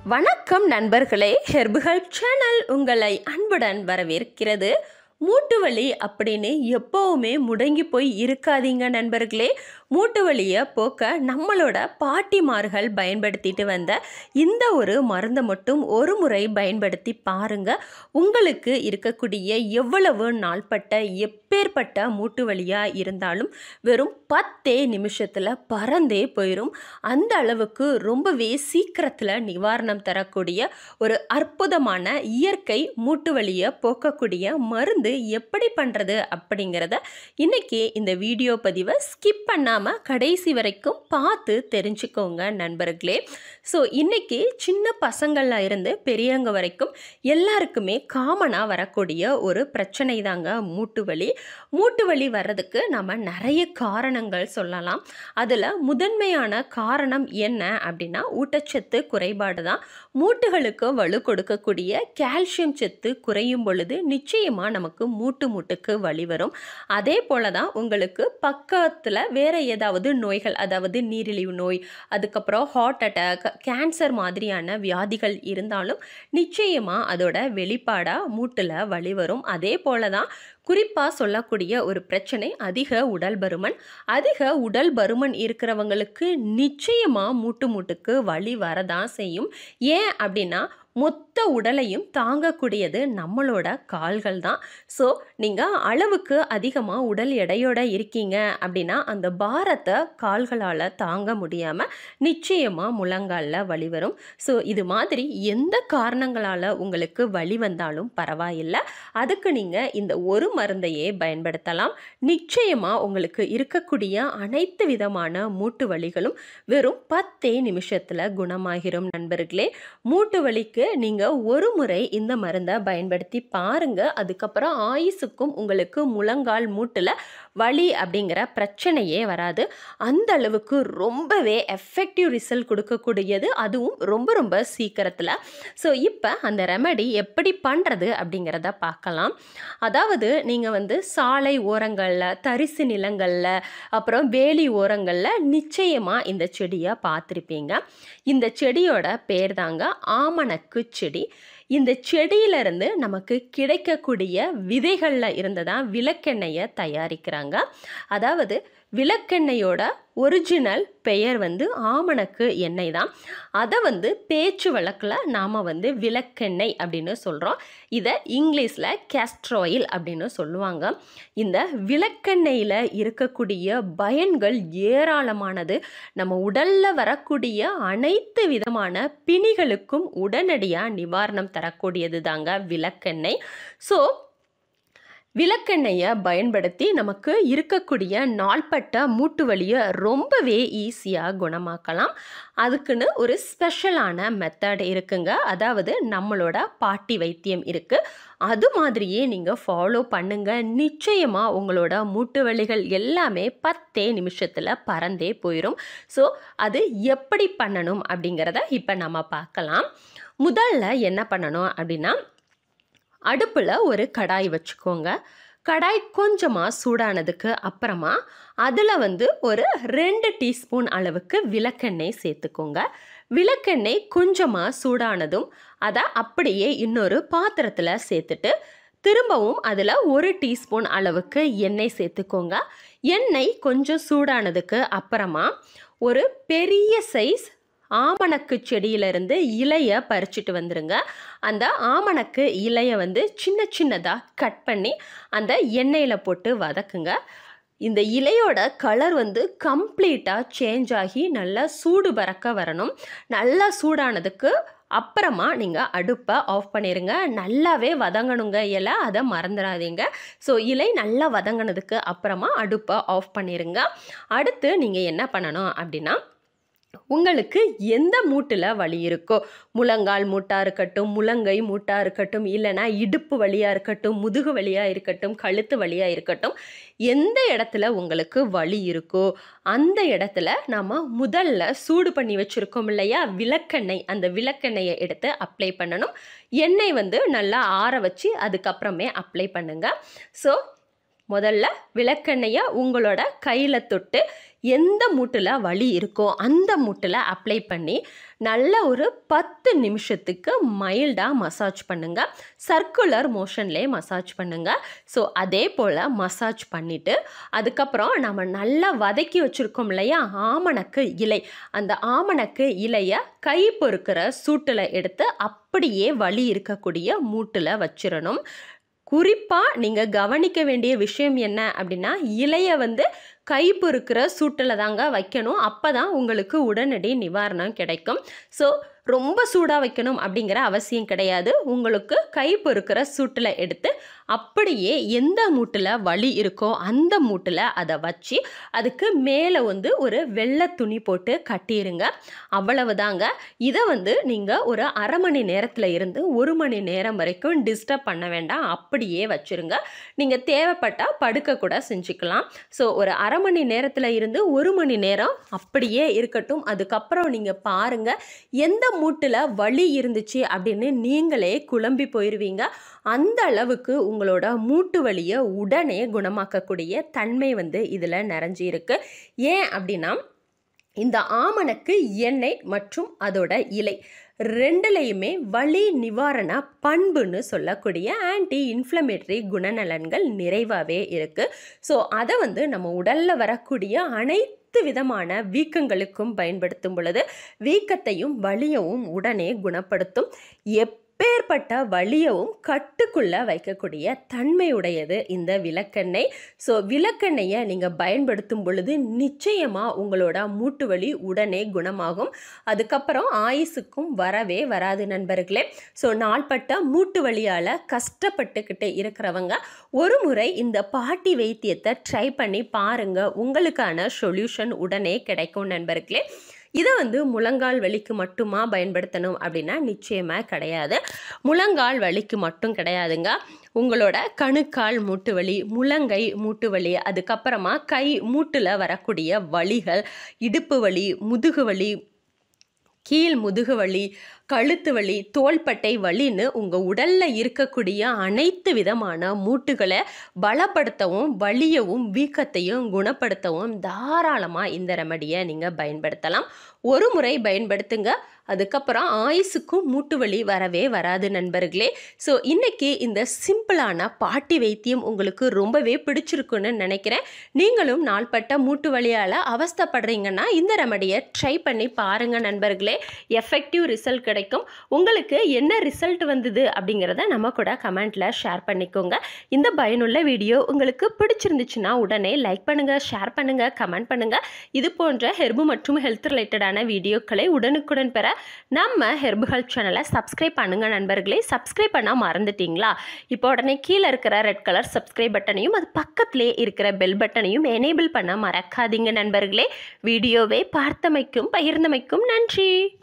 வணக்கம் நண்பர்களே ஹெர்புகள் சேனல் உங்களை அன்புடன் வரவேற்கிறது மூட்டு வலி அப்படின்னு எப்போவுமே முடங்கி போய் இருக்காதீங்க நண்பர்களே மூட்டு வலியை போக்க நம்மளோட பாட்டிமார்கள் பயன்படுத்திட்டு வந்த இந்த ஒரு மருந்தை மட்டும் ஒரு முறை பயன்படுத்தி பாருங்க உங்களுக்கு இருக்கக்கூடிய எவ்வளவு நாள்பட்ட எப்பேற்பட்ட மூட்டு வலியாக இருந்தாலும் வெறும் பத்தே நிமிஷத்தில் பறந்தே போயிடும் அந்த அளவுக்கு ரொம்பவே சீக்கிரத்தில் நிவாரணம் தரக்கூடிய ஒரு அற்புதமான இயற்கை மூட்டு வலியை போக்கக்கூடிய மருந்து எப்படி பண்ணுறது அப்படிங்கிறத இன்னைக்கு இந்த வீடியோ பதிவை ஸ்கிப் பண்ணாமல் கடைசி வரைக்கும் பார்த்து தெரிஞ்சுக்கோங்க நண்பர்களே ஸோ இன்னைக்கு சின்ன பசங்கள்ல இருந்து பெரியவங்க வரைக்கும் எல்லாருக்குமே காமனாக வரக்கூடிய ஒரு பிரச்சனை தாங்க மூட்டு வலி மூட்டு வலி வர்றதுக்கு நம்ம நிறைய காரணங்கள் சொல்லலாம் அதில் முதன்மையான காரணம் என்ன அப்படின்னா ஊட்டச்சத்து குறைபாடு தான் மூட்டுகளுக்கு வலு கொடுக்கக்கூடிய கால்சியம் சத்து குறையும் பொழுது நிச்சயமாக நமக்கு மூட்டு மூட்டுக்கு வலி வரும் அதே போல தான் உங்களுக்கு பக்கத்தில் வேற ஏதாவது நோய்கள் அதாவது நீரிழிவு நோய் அதுக்கப்புறம் ஹார்ட் அட்டாக் கேன்சர் மாதிரியான வியாதிகள் இருந்தாலும் நிச்சயமாக அதோட வெளிப்பாடாக மூட்டில் வலி வரும் அதே போல தான் குறிப்பாக சொல்லக்கூடிய ஒரு பிரச்சனை அதிக உடல் பருமன் அதிக உடல் பருமன் இருக்கிறவங்களுக்கு நிச்சயமாக மூட்டு மூட்டுக்கு வலி வரதான் செய்யும் ஏன் அப்படின்னா மொத்த உடலையும் தாங்கக்கூடியது நம்மளோட கால்கள் தான் ஸோ நீங்கள் அளவுக்கு அதிகமாக உடல் எடையோட இருக்கீங்க அப்படின்னா அந்த பாரத்தை கால்களால் தாங்க முடியாமல் நிச்சயமாக முழங்காலில் வலி வரும் ஸோ இது மாதிரி எந்த காரணங்களால் உங்களுக்கு வலி வந்தாலும் பரவாயில்லை அதுக்கு நீங்கள் இந்த ஒரு மருந்தையே பயன்படுத்தலாம் நிச்சயமாக உங்களுக்கு இருக்கக்கூடிய அனைத்து விதமான மூட்டு வலிகளும் வெறும் பத்தே நிமிஷத்தில் குணமாகிரும் நண்பர்களே மூட்டு வலிக்கு நீங்கள் ஒரு முறை இந்த மருந்தை பயன்படுத்தி பாருங்க அதுக்கப்புறம் ஆயுசுக்கும் உங்களுக்கு முழங்கால் மூட்டில் வலி அப்படிங்கிற பிரச்சனையே வராது அந்த அளவுக்கு ரொம்பவே எஃபெக்டிவ் ரிசல்ட் கொடுக்கக்கூடியது அதுவும் ரொம்ப ரொம்ப சீக்கிரத்தில் ஸோ இப்போ அந்த ரெமடி எப்படி பண்ணுறது அப்படிங்கிறத பார்க்கலாம் அதாவது நீங்கள் வந்து சாலை ஓரங்களில் தரிசு நிலங்களில் அப்புறம் வேலி ஓரங்களில் நிச்சயமாக இந்த செடியை பார்த்துருப்பீங்க இந்த செடியோட பேர் தாங்க ஆமணக்கு செடி இந்த செடியிலிருந்து நமக்கு கிடைக்கக்கூடிய விதைகளில் இருந்து தான் விளக்கெண்ணெயை தயாரிக்கிறாங்க அதாவது விளக்கெண்ணெயோட ஒரிஜினல் பெயர் வந்து ஆமணக்கு எண்ணெய் தான் அதை வந்து பேச்சு வழக்கில் நாம் வந்து விளக்கெண்ணெய் அப்படின்னு சொல்கிறோம் இதை இங்கிலீஷில் கேஸ்ட்ராயில் அப்படின்னு சொல்லுவாங்க இந்த விளக்கெண்ணெயில் இருக்கக்கூடிய பயன்கள் ஏராளமானது நம்ம உடலில் வரக்கூடிய அனைத்து விதமான பிணிகளுக்கும் உடனடியாக நிவாரணம் தரக்கூடியது தாங்க விளக்கெண்ணெய் ஸோ விளக்கெண்ணெயை பயன்படுத்தி நமக்கு இருக்கக்கூடிய நாள்பட்ட மூட்டு வலியை ரொம்பவே ஈஸியாக குணமாக்கலாம் அதுக்குன்னு ஒரு ஸ்பெஷலான மெத்தட் இருக்குங்க அதாவது நம்மளோட பாட்டி வைத்தியம் இருக்குது அது மாதிரியே நீங்கள் ஃபாலோ பண்ணுங்க நிச்சயமாக உங்களோட மூட்டு வலிகள் எல்லாமே பத்தே நிமிஷத்தில் பறந்தே போயிடும் ஸோ அது எப்படி பண்ணணும் அப்படிங்கிறத இப்போ நம்ம பார்க்கலாம் முதல்ல என்ன பண்ணணும் அப்படின்னா அடுப்பில் ஒரு கடாய் வச்சுக்கோங்க கடாய் கொஞ்சமாக சூடானதுக்கு அப்புறமா அதில் வந்து ஒரு ரெண்டு டீஸ்பூன் அளவுக்கு விளக்கெண்ணெய் சேர்த்துக்கோங்க விளக்கெண்ணெய் கொஞ்சமாக சூடானதும் அதை அப்படியே இன்னொரு பாத்திரத்தில் சேர்த்துட்டு திரும்பவும் அதில் ஒரு டீஸ்பூன் அளவுக்கு எண்ணெய் சேர்த்துக்கோங்க எண்ணெய் கொஞ்சம் சூடானதுக்கு அப்புறமா ஒரு பெரிய சைஸ் ஆமணக்கு செடியிலிருந்து இலையை பறிச்சுட்டு வந்துடுங்க அந்த ஆமணக்கு இலையை வந்து சின்ன சின்னதாக கட் பண்ணி அந்த எண்ணெயில் போட்டு வதக்குங்க இந்த இலையோட கலர் வந்து கம்ப்ளீட்டாக சேஞ்ச் ஆகி நல்லா சூடு பறக்க வரணும் நல்லா சூடானதுக்கு அப்புறமா நீங்கள் அடுப்பை ஆஃப் பண்ணிடுங்க நல்லாவே வதங்கணுங்க இலை அதை மறந்துடாதீங்க ஸோ இலை நல்லா வதங்கினதுக்கு அப்புறமா அடுப்பை ஆஃப் பண்ணிடுங்க அடுத்து நீங்கள் என்ன பண்ணணும் அப்படின்னா உங்களுக்கு எந்த மூட்டில் வலி இருக்கோ முழங்கால் மூட்டாக இருக்கட்டும் முழங்கை மூட்டாக இருக்கட்டும் இல்லைனா இடுப்பு வலியாக இருக்கட்டும் முதுகு வலியாக இருக்கட்டும் கழுத்து வலியாக இருக்கட்டும் எந்த இடத்துல உங்களுக்கு வலி இருக்கோ அந்த இடத்துல நம்ம முதல்ல சூடு பண்ணி வச்சுருக்கோம் இல்லையா விளக்கெண்ணெய் அந்த விளக்கெண்ணெயை எடுத்து அப்ளை பண்ணணும் எண்ணெய் வந்து நல்லா ஆற வச்சு அதுக்கப்புறமே அப்ளை பண்ணுங்கள் ஸோ முதல்ல விளக்கெண்ணெயை உங்களோட கையில் தொட்டு எந்த மூட்டில் வலி இருக்கோ அந்த மூட்டில் அப்ளை பண்ணி நல்ல ஒரு பத்து நிமிஷத்துக்கு மைல்டாக மசாஜ் பண்ணுங்கள் சர்க்குலர் மோஷன்லேயே மசாஜ் பண்ணுங்கள் ஸோ அதே போல் மசாஜ் பண்ணிவிட்டு அதுக்கப்புறம் நம்ம நல்லா வதக்கி வச்சுருக்கோம் இல்லையா ஆமணக்கு இலை அந்த ஆமணக்கு இலையை கை பொறுக்கிற சூட்டில் எடுத்து அப்படியே வலி இருக்கக்கூடிய மூட்டில் வச்சிடணும் குறிப்பாக நீங்கள் கவனிக்க வேண்டிய விஷயம் என்ன அப்படின்னா இலையை வந்து கை பொறுக்கிற சூட்டில் தாங்க வைக்கணும் அப்போ தான் உங்களுக்கு உடனடி நிவாரணம் கிடைக்கும் ஸோ ரொம்ப சூடாக வைக்கணும் அப்படிங்கிற அவசியம் கிடையாது உங்களுக்கு கை பொறுக்கிற சூட்டில் எடுத்து அப்படியே எந்த மூட்டில் வலி இருக்கோ அந்த மூட்டில் அதை வச்சு அதுக்கு மேலே வந்து ஒரு வெள்ளை துணி போட்டு கட்டிடுங்க அவ்வளவுதாங்க இதை வந்து நீங்கள் ஒரு அரை மணி நேரத்தில் இருந்து ஒரு மணி நேரம் வரைக்கும் டிஸ்டர்ப் பண்ண வேண்டாம் அப்படியே வச்சுருங்க நீங்கள் தேவைப்பட்டால் படுக்க கூட செஞ்சுக்கலாம் ஸோ ஒரு அரை மணி நேரத்தில் இருந்து ஒரு மணி நேரம் அப்படியே இருக்கட்டும் அதுக்கப்புறம் நீங்கள் பாருங்கள் எந்த மூட்டில் வலி இருந்துச்சு அப்படின்னு நீங்களே குழம்பி போயிடுவீங்க அந்த அளவுக்கு உங்களோட மூட்டு வலியை உடனே குணமாக்கக்கூடிய தன்மை வந்து இதில் நிறைஞ்சி இருக்கு ஏன் அப்படின்னா இந்த ஆமணக்கு எண்ணெய் மற்றும் அதோட இலை ரெண்டுலேயுமே வலி நிவாரண பண்புன்னு சொல்லக்கூடிய ஆன்டி இன்ஃப்ளமேட்டரி குணநலன்கள் நிறைவாகவே இருக்குது ஸோ அதை வந்து நம்ம உடலில் வரக்கூடிய அனைத்து விதமான வீக்கங்களுக்கும் பயன்படுத்தும் பொழுது வீக்கத்தையும் வலியவும் உடனே குணப்படுத்தும் எப் எப்பேற்பட்ட வலியவும் கட்டுக்குள்ளே வைக்கக்கூடிய தன்மையுடையது இந்த விளக்கெண்ணெய் ஸோ விளக்கெண்ணெயை நீங்கள் பயன்படுத்தும் பொழுது நிச்சயமாக உங்களோட மூட்டு வலி உடனே குணமாகும் அதுக்கப்புறம் ஆயுசுக்கும் வரவே வராது நண்பர்களே ஸோ நாள்பட்ட மூட்டு வலியால் கஷ்டப்பட்டுக்கிட்டு இருக்கிறவங்க ஒரு முறை இந்த பாட்டி வைத்தியத்தை ட்ரை பண்ணி பாருங்கள் உங்களுக்கான சொல்யூஷன் உடனே கிடைக்கும் நண்பர்களே இதை வந்து முழங்கால் வலிக்கு மட்டுமா பயன்படுத்தணும் அப்படின்னா நிச்சயமாக கிடையாது முழங்கால் வலிக்கு மட்டும் கிடையாதுங்க உங்களோட கணுக்கால் மூட்டு வலி முழங்கை மூட்டு வலி அதுக்கப்புறமா கை மூட்டில் வரக்கூடிய வலிகள் இடுப்பு வலி முதுகு வலி கீழ் முதுகு வலி கழுத்து வலி தோள்பட்டை வலின்னு உங்கள் உடலில் இருக்கக்கூடிய அனைத்து விதமான மூட்டுகளை பலப்படுத்தவும் வலியவும் வீக்கத்தையும் குணப்படுத்தவும் தாராளமாக இந்த ரெமடியை நீங்கள் பயன்படுத்தலாம் ஒரு முறை பயன்படுத்துங்க அதுக்கப்புறம் ஆயுசுக்கும் மூட்டு வலி வரவே வராது நண்பர்களே ஸோ இன்றைக்கி இந்த சிம்பிளான பாட்டி வைத்தியம் உங்களுக்கு ரொம்பவே பிடிச்சிருக்குன்னு நினைக்கிறேன் நீங்களும் நாள்பட்ட மூட்டு வலியால் அவஸ்தப்படுறீங்கன்னா இந்த ரெமடியை ட்ரை பண்ணி பாருங்கள் நண்பர்களே எஃபெக்டிவ் ரிசல்ட் கிடைக்கும் உங்களுக்கு என்ன ரிசல்ட் வந்தது அப்படிங்கிறத நம்ம கூட கமெண்ட்டில் ஷேர் பண்ணிக்கோங்க இந்த பயனுள்ள வீடியோ உங்களுக்கு பிடிச்சிருந்துச்சுன்னா உடனே லைக் பண்ணுங்கள் ஷேர் பண்ணுங்கள் கமெண்ட் பண்ணுங்கள் இது போன்ற ஹெர்பு மற்றும் ஹெல்த் ரிலேட்டடான வீடியோக்களை உடனுக்குடன் பெற நம்ம ஹெர்புகள் சேனலை சப்ஸ்கிரைப் பண்ணுங்க நண்பர்களே சப்ஸ்கிரைப் பண்ணால் மறந்துட்டீங்களா இப்போ உடனே கீழே இருக்கிற ரெட் கலர் சப்ஸ்கிரைப் பட்டனையும் அது பக்கத்திலே இருக்கிற பெல் பட்டனையும் எனேபிள் பண்ண மறக்காதீங்க நண்பர்களே வீடியோவை பார்த்தமைக்கும் பகிர்ந்தமைக்கும் நன்றி